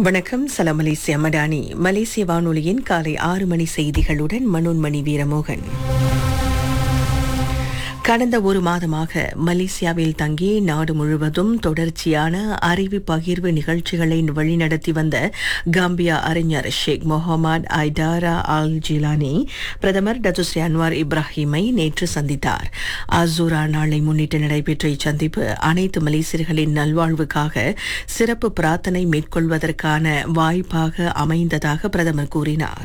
வணக்கம் சலாம் மலேசியா மடானி மலேசிய வானொலியின் காலை ஆறு மணி செய்திகளுடன் மனோன்மணி வீரமோகன் கடந்த ஒரு மாதமாக மலேசியாவில் தங்கி நாடு முழுவதும் தொடர்ச்சியான அறிவு பகிர்வு நிகழ்ச்சிகளை வழிநடத்தி வந்த காம்பியா அறிஞர் ஷேக் முகமது ஐடாரா அல் ஜிலானி பிரதமர் டத்துஸ்ரீ அன்வார் இப்ராஹிமை நேற்று சந்தித்தார் அசூரா நாளை முன்னிட்டு நடைபெற்ற இச்சந்திப்பு அனைத்து மலேசியர்களின் நல்வாழ்வுக்காக சிறப்பு பிரார்த்தனை மேற்கொள்வதற்கான வாய்ப்பாக அமைந்ததாக பிரதமர் கூறினார்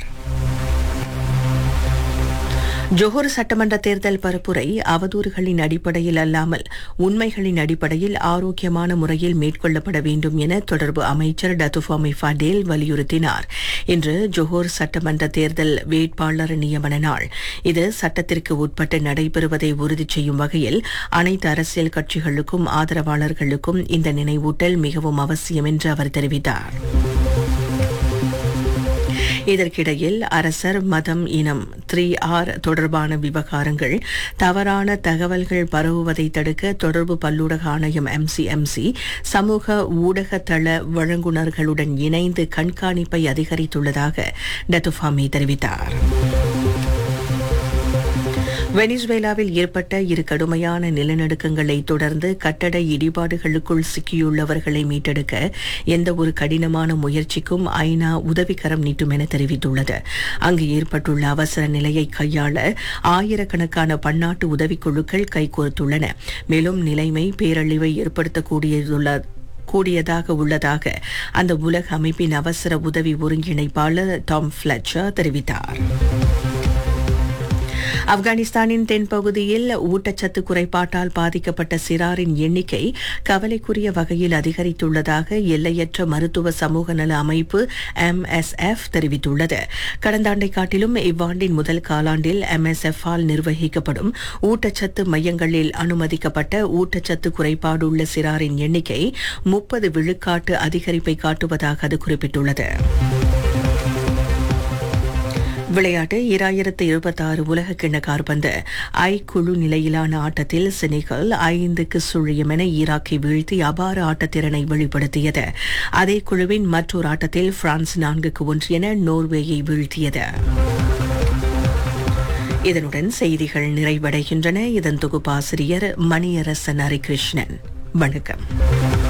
ஜோஹர் சட்டமன்ற தேர்தல் பரப்புரை அவதூறுகளின் அடிப்படையில் அல்லாமல் உண்மைகளின் அடிப்படையில் ஆரோக்கியமான முறையில் மேற்கொள்ளப்பட வேண்டும் என தொடர்பு அமைச்சர் டத்துஃபாமி ஃபடேல் வலியுறுத்தினார் இன்று ஜோஹர் சட்டமன்ற தேர்தல் வேட்பாளர் நியமன நாள் இது சட்டத்திற்கு உட்பட்டு நடைபெறுவதை உறுதி செய்யும் வகையில் அனைத்து அரசியல் கட்சிகளுக்கும் ஆதரவாளர்களுக்கும் இந்த நினைவூட்டல் மிகவும் அவசியம் என்று அவர் தெரிவித்தார் இதற்கிடையில் அரசர் மதம் இனம் த்ரீ ஆர் தொடர்பான விவகாரங்கள் தவறான தகவல்கள் பரவுவதை தடுக்க தொடர்பு பல்லூடக ஆணையம் எம்சிஎம்சி சமூக ஊடக தள வழங்குனர்களுடன் இணைந்து கண்காணிப்பை அதிகரித்துள்ளதாக டத்துஃபாமி தெரிவித்தார் வெனிசுவேலாவில் ஏற்பட்ட இரு கடுமையான நிலநடுக்கங்களை தொடர்ந்து கட்டட இடிபாடுகளுக்குள் சிக்கியுள்ளவர்களை மீட்டெடுக்க எந்த ஒரு கடினமான முயற்சிக்கும் ஐநா உதவிக்கரம் நீட்டும் என தெரிவித்துள்ளது அங்கு ஏற்பட்டுள்ள அவசர நிலையை கையாள ஆயிரக்கணக்கான பன்னாட்டு உதவிக்குழுக்கள் கைகோர்த்துள்ளன மேலும் நிலைமை பேரழிவை ஏற்படுத்தக்கூடியதுள்ள கூடியதாக உள்ளதாக அந்த உலக அமைப்பின் அவசர உதவி ஒருங்கிணைப்பாளர் டாம் ஃபிளச்சர் தெரிவித்தார் ஆப்கானிஸ்தானின் தென்பகுதியில் ஊட்டச்சத்து குறைபாட்டால் பாதிக்கப்பட்ட சிறாரின் எண்ணிக்கை கவலைக்குரிய வகையில் அதிகரித்துள்ளதாக எல்லையற்ற மருத்துவ சமூக நல அமைப்பு எம்எஸ்எஃப் தெரிவித்துள்ளது கடந்த ஆண்டை காட்டிலும் இவ்வாண்டின் முதல் காலாண்டில் எம்எஸ்எஃப் ஆல் நிர்வகிக்கப்படும் ஊட்டச்சத்து மையங்களில் அனுமதிக்கப்பட்ட ஊட்டச்சத்து குறைபாடுள்ள சிறாரின் எண்ணிக்கை முப்பது விழுக்காட்டு அதிகரிப்பை காட்டுவதாக அது குறிப்பிட்டுள்ளது விளையாட்டு இராயிரத்து இருபத்தாறு உலக கிண்ண கார்பந்து ஐ குழு நிலையிலான ஆட்டத்தில் செனிகல் ஐந்துக்கு சுழியம் என ஈராக்கை வீழ்த்தி அபார ஆட்டத்திறனை வெளிப்படுத்தியது அதே குழுவின் மற்றொரு ஆட்டத்தில் பிரான்ஸ் நான்குக்கு ஒன்று என நோர்வேயை வீழ்த்தியது இதனுடன் செய்திகள் நிறைவடைகின்றன இதன் தொகுப்பாசிரியர் மணியரசன் ஹரிகிருஷ்ணன் வணக்கம்